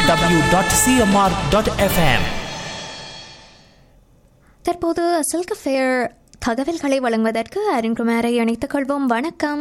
W dot C M R dot F M தற்போது silk fair தகவல்களை வழங்குவதற்கு அருண்குமாரை இணைத்துக் கொள்வோம் வணக்கம்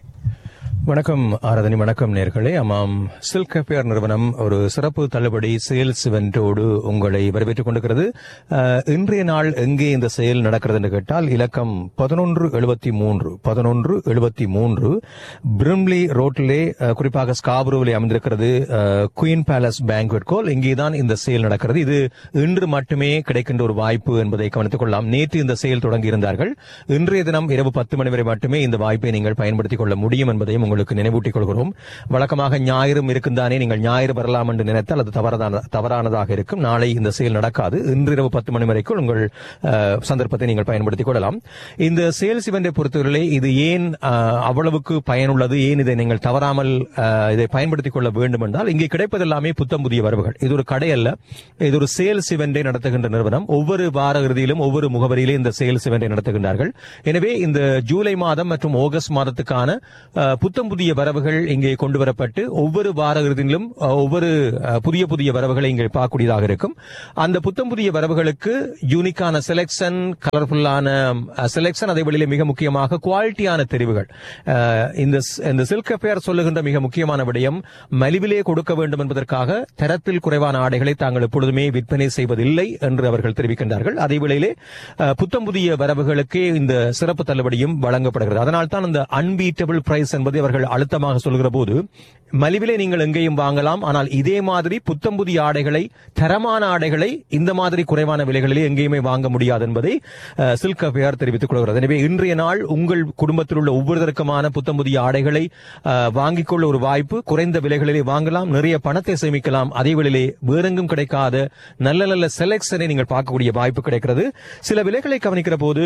வணக்கம் ஆராதனை வணக்கம் நேர்களே ஆமாம் சில்க் கஃபேர் நிறுவனம் ஒரு சிறப்பு தள்ளுபடி சேல்ஸ் இவெண்டோடு உங்களை வரவேற்றுக் கொண்டிருக்கிறது அஹ், இன்றைய நாள் எங்கே இந்த செயல் நடக்கிறது என்று கேட்டால் இலக்கம் பதினொன்று எழுபத்தி மூன்று பதினொன்று எழுபத்தி மூன்று பிரிம்லி ரோட்டிலே அஹ், குறிப்பாக ஸ்காபரோவிலே அமைந்திருக்கிறது அஹ், குயின் பேலஸ் பேங்க்வெட் கோல் இங்கேதான் இந்த செயல் நடக்கிறது இது இன்று மட்டுமே கிடைக்கின்ற ஒரு வாய்ப்பு என்பதை கவனித்துக் கொள்ளலாம் நேற்று இந்த செயல் தொடங்கி இருந்தார்கள் இன்றைய தினம் இரவு பத்து மணி வரை மட்டுமே இந்த வாய்ப்பை நீங்கள் பயன்படுத்திக் கொள்ள முடியும் என்பதையும் உங்களுக்கு நினைவூட்டிக் கொள்கிறோம் வழக்கமாக ஞாயிறும் இருக்குந்தானே நீங்கள் ஞாயிறு வரலாம் என்று நினைத்தால் அது தவறான தவறானதாக இருக்கும் நாளை இந்த செயல் நடக்காது இன்று இரவு பத்து மணி வரைக்கும் உங்கள் அஹ், சந்தர்ப்பத்தை நீங்கள் பயன்படுத்திக் கொள்ளலாம் இந்த சேல்ஸ் இவெண்டை பொறுத்தவரை இது ஏன் அஹ், அவ்வளவுக்கு பயனுள்ளது ஏன் இதை நீங்கள் தவறாமல் அஹ், இதை பயன்படுத்திக் கொள்ள வேண்டும் என்றால் இங்கே கிடைப்பதெல்லாமே புத்தம் புதிய வரவுகள் இது ஒரு கடை அல்ல இது ஒரு சேல்ஸ் இவெண்டை நடத்துகின்ற நிறுவனம் ஒவ்வொரு வார இறுதியிலும் ஒவ்வொரு முகவரியிலே இந்த சேல்ஸ் இவெண்டை நடத்துகின்றார்கள் எனவே இந்த ஜூலை மாதம் மற்றும் ஆகஸ்ட் மாதத்துக்கான அஹ், புத்தம் புதிய வரவுகள் இங்கே கொண்டு வரப்பட்டு ஒவ்வொரு வார இறுதியிலும் அஹ், ஒவ்வொரு அஹ், புதிய புதிய வரவுகளை இங்கே பார்க்கக்கூடியதாக இருக்கும் அந்த புத்தம் புதிய வரவுகளுக்கு யூனிக்கான செலெக்ஷன் கலர்ஃபுல்லான செலெக்ஷன் அதே வழியிலே மிக முக்கியமாக குவாலிட்டியான தெரிவுகள் அஹ், இந்த ஸ்- இந்த சில்க் அஃபேர் சொல்லுகின்ற மிக முக்கியமான விடயம் மலிவிலே கொடுக்க வேண்டும் என்பதற்காக தரத்தில் குறைவான ஆடைகளை தாங்கள் எப்பொழுதுமே விற்பனை செய்வதில்லை என்று அவர்கள் தெரிவிக்கின்றார்கள் அதே வேளையிலே அஹ், புத்தம் புதிய வரவுகளுக்கே இந்த சிறப்பு தள்ளுபடியும் வழங்கப்படுகிறது அதனால் தான் இந்த அன்பீட்டபிள் பிரைஸ் என்பதை அவர்கள் அழுத்தமாக சொல்கிற போது மலிவிலே நீங்கள் எங்கேயும் வாங்கலாம் ஆனால் இதே மாதிரி புத்தம் புதிய ஆடைகளை தரமான ஆடைகளை இந்த மாதிரி குறைவான விலைகளிலே எங்கேயுமே வாங்க முடியாது என்பதை அஹ், சில்க் அஃபேர் தெரிவித்துக் கொள்கிறது எனவே இன்றைய நாள் உங்கள் குடும்பத்தில் உள்ள ஒவ்வொருவருக்குமான புத்தம் புதிய ஆடைகளை அஹ், வாங்கிக் கொள்ள ஒரு வாய்ப்பு குறைந்த விலைகளிலே வாங்கலாம் நிறைய பணத்தை சேமிக்கலாம் அதே வேளையிலே வேறெங்கும் கிடைக்காத நல்ல நல்ல செலெக்ஷனை நீங்கள் பார்க்கக்கூடிய வாய்ப்பு கிடைக்கிறது சில விலைகளை கவனிக்கிற போது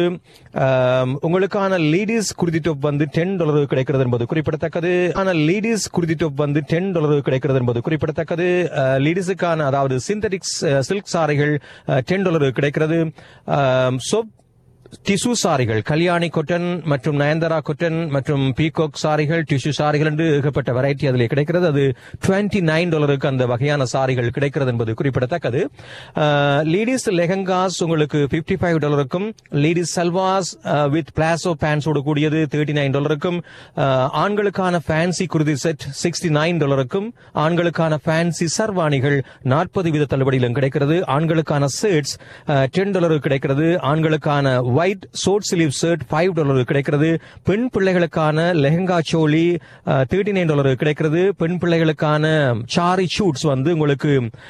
ஆம், உங்களுக்கான லேடிஸ் குருதி டாப் வந்து டென் டாலர் கிடைக்கிறது என்பது குறிப்பிடத்தக்கது ஆனால் லேடிஸ் குருதி டாப் வந்து டென் டாலர் கிடைக்கிறது என்பது குறிப்பிடத்தக்கது லேடிஸுக்கான அதாவது சிந்தட்டிக்ஸ் சில்க் சாரிகள் டென் டாலர் கிடைக்கிறது சோப் டிசு சாரிகள் கல்யாணி கொட்டன் மற்றும் நயன்தாரா கொட்டன் மற்றும் பீகாக் சாரிகள் டிஷ்யூ சாரிகள் என்று ஏகப்பட்ட வெரைட்டி அதில் கிடைக்கிறது அது 29 நைன் டாலருக்கு அந்த வகையான சாரிகள் கிடைக்கிறது என்பது குறிப்பிடத்தக்கது லேடிஸ் லெஹங்காஸ் உங்களுக்கு 55 ஃபைவ் டாலருக்கும் லேடிஸ் சல்வாஸ் வித் பிளாசோ பேண்ட்ஸோடு கூடியது தேர்ட்டி நைன் டாலருக்கும் அஹ், ஆண்களுக்கான ஃபேன்சி குருதி செட் சிக்ஸ்டி நைன் டாலருக்கும் ஆண்களுக்கான ஃபேன்சி சர்வாணிகள் நாற்பது வீத தள்ளுபடியிலும் கிடைக்கிறது ஆண்களுக்கான ஷர்ட்ஸ் டென் டாலர் கிடைக்கிறது ஆண்களுக்கான white short sleeve shirt five dollar கிடைக்கிறது பெண் பிள்ளைகளுக்கான lehenga choli thirty nine dollar கிடைக்கிறது பெண் பிள்ளைகளுக்கான சாரி ஷூட்ஸ் வந்து உங்களுக்கு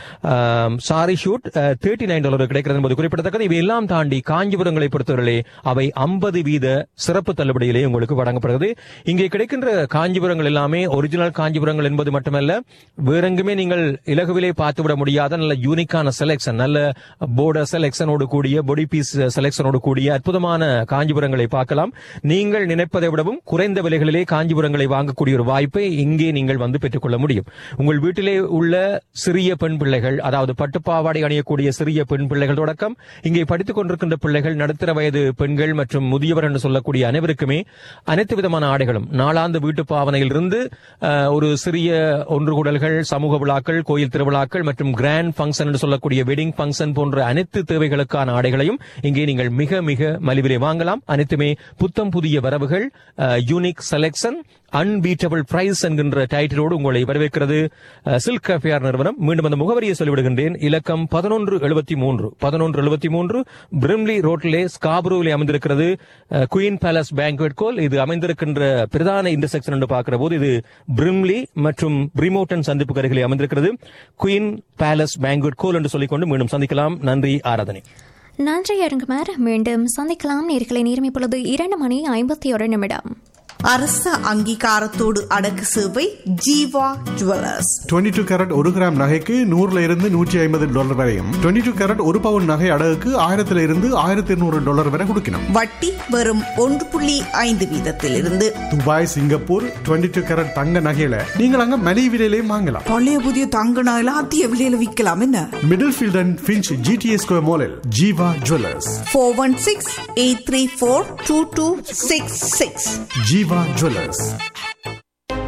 sari suit thirty nine dollar கிடைக்கிறது என்பது குறிப்பிடத்தக்கது இவை எல்லாம் தாண்டி காஞ்சிபுரங்களை பொறுத்தவரையிலே அவை ஐம்பது வீத சிறப்பு தள்ளுபடியிலே உங்களுக்கு வழங்கப்படுகிறது இங்கே கிடைக்கின்ற காஞ்சிபுரங்கள் எல்லாமே ஒரிஜினல் காஞ்சிபுரங்கள் என்பது மட்டுமல்ல வேறெங்குமே நீங்கள் இலகுவிலே பார்த்துவிட முடியாத நல்ல யூனிக்கான செலெக்ஷன் நல்ல போர்டர் செலெக்ஷனோடு கூடிய பொடி பீஸ் செலெக்ஷனோடு கூடிய அற்புதமான காஞ்சிபுரங்களை பார்க்கலாம் நீங்கள் நினைப்பதை விடவும் குறைந்த விலைகளிலே காஞ்சிபுரங்களை வாங்கக்கூடிய ஒரு வாய்ப்பை இங்கே நீங்கள் வந்து பெற்றுக்கொள்ள முடியும் உங்கள் வீட்டிலே உள்ள சிறிய பெண் பிள்ளைகள் அதாவது பட்டுப்பாவாடை அணியக்கூடிய சிறிய பெண் பிள்ளைகள் தொடக்கம் இங்கே படித்துக் கொண்டிருக்கின்ற பிள்ளைகள் நடுத்தர வயது பெண்கள் மற்றும் முதியவர் என்று சொல்லக்கூடிய அனைவருக்குமே அனைத்து விதமான ஆடைகளும் நாளாந்து வீட்டு பாவனையிலிருந்து அஹ், ஒரு சிறிய ஒன்று கூடல்கள் சமூக விழாக்கள் கோயில் திருவிழாக்கள் மற்றும் கிராண்ட் ஃபங்க்ஷன் என்று சொல்லக்கூடிய வெட்டிங் ஃபங்க்ஷன் போன்ற அனைத்து தேவைகளுக்கான ஆடைகளையும் இங்கே நீங்கள் மிக மிக மலிவிலே வாங்கலாம் அனைத்துமே புத்தம் புதிய வரவுகள் யூனிக் செலெக்ஷன் அன்பீட்டபிள் பிரைஸ் என்கின்ற டைட்டிலோடு உங்களை வரவேற்கிறது சில்க் கஃபியார் நிறுவனம் மீண்டும் அந்த முகவரியை சொல்லிவிடுகின்றேன் இலக்கம் பதினொன்று எழுபத்தி மூன்று பதினொன்று எழுபத்தி மூன்று பிரிம்லி ரோட்டிலே ஸ்காப்ரோவிலே அமைந்திருக்கிறது குயின் பேலஸ் பேங்க்வெட் கோல் இது அமைந்திருக்கின்ற பிரதான இன்டர்செக்ஷன் என்று பார்க்கிற போது இது பிரிம்லி மற்றும் பிரிமோட்டன் சந்திப்பு அருகிலே அமைந்திருக்கிறது குயின் பேலஸ் பேங்க்வெட் கோல் என்று சொல்லிக்கொண்டு மீண்டும் சந்திக்கலாம் நன்றி ஆராதனை நன்றி அருங்குமார் மீண்டும் சந்திக்கலாம் நேர்களை நேரம் இப்பொழுது இரண்டு மணி ஐம்பத்தி ஒரு நிமிடம் அரச அங்கீகாரத்தோடு அடக்கு சேவை ஜீவா ஜுவல்லர்ஸ் 22 டூ கேரட் ஒரு கிராம் நகைக்கு நூறுல இருந்து நூற்றி ஐம்பது டாலர் வரையும் 22 டூ கேரட் ஒரு பவுன் நகை அடகுக்கு ஆயிரத்துல இருந்து ஆயிரத்தி இருநூறு டாலர் வரை கொடுக்கணும் வட்டி வெறும் ஒன்று புள்ளி ஐந்து வீதத்திலிருந்து துபாய் சிங்கப்பூர் 22 டூ கேரட் தங்க நகையில நீங்கள் அங்க மலிவு விலையிலையும் வாங்கலாம் பழைய புதிய தங்க நகைலாம் அதிக விலையில விற்கலாம் என்ன Middlefield and Finch G T S square மாலில் Jeeva jewellers four one six eight three four two two six six Jeeva jewellers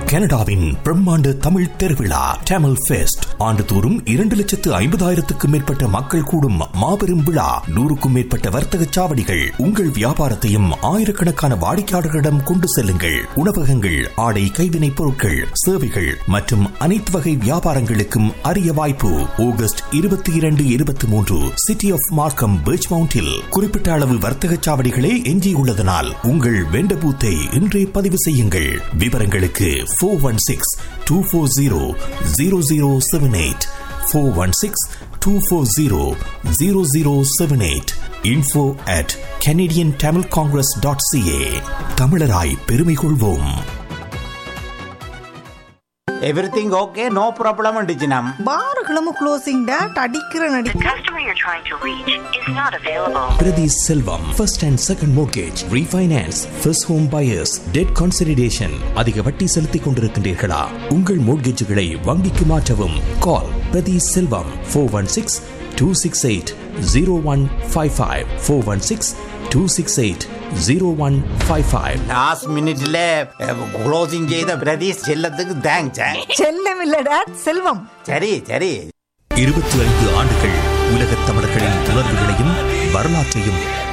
கனடாவின் பிரம்மாண்ட தமிழ் திருவிழா டேமல் ஃபெஸ்ட் ஆண்டுதோறும் இரண்டு லட்சத்து ஐம்பதாயிரத்துக்கும் மேற்பட்ட மக்கள் கூடும் மாபெரும் விழா நூறுக்கும் மேற்பட்ட வர்த்தக சாவடிகள் உங்கள் வியாபாரத்தையும் ஆயிரக்கணக்கான வாடிக்கையாளர்களிடம் கொண்டு செல்லுங்கள் உணவகங்கள் ஆடை கைவினைப் பொருட்கள் சேவைகள் மற்றும் அனைத்து வகை வியாபாரங்களுக்கும் அரிய வாய்ப்பு ஆகஸ்ட் இருபத்தி இரண்டு இருபத்தி மூன்று சிட்டி ஆஃப் மார்க்கம் பீச் மவுண்டில் குறிப்பிட்ட அளவு வர்த்தக சாவடிகளே எஞ்சியுள்ளதனால் உங்கள் வெண்ட பூத்தை இன்றே பதிவு செய்யுங்கள் விவரங்களுக்கு four one six two four zero zero zero seven eight four one six two four zero zero zero seven eight info at Canadian Tamil Congress dot C A தமிழராய் பெருமை கொள்வோம் எவ்ரிதிங் ஓகே நோ ப்ராப்ளம் டிஜினம் பாருகளும் க்ளோசிங் டேட் அடிக்கிற நடி customer you're trying to reach is not available. Prathi Selvam first and second mortgage refinance first home buyers debt consolidation அதிக வட்டி செலுத்திக் கொண்டிருக்கின்றீர்களா உங்கள் மோர்கேஜுகளை வங்கிக்கு மாற்றவும் call Prathi Selvam four one six two six eight zero one five five four one six two six eight zero one five five last மினிட்ல closing செய்த பிரதீஷ் செல்லத்துக்கு thanks செல்லம் இல்ல டேட் செல்வம் சரி சரி இருபத்தி ஐந்து ஆண்டுகள் உலகத் தமிழர்களின் உணர்வுகளையும் வரலாற்றையும்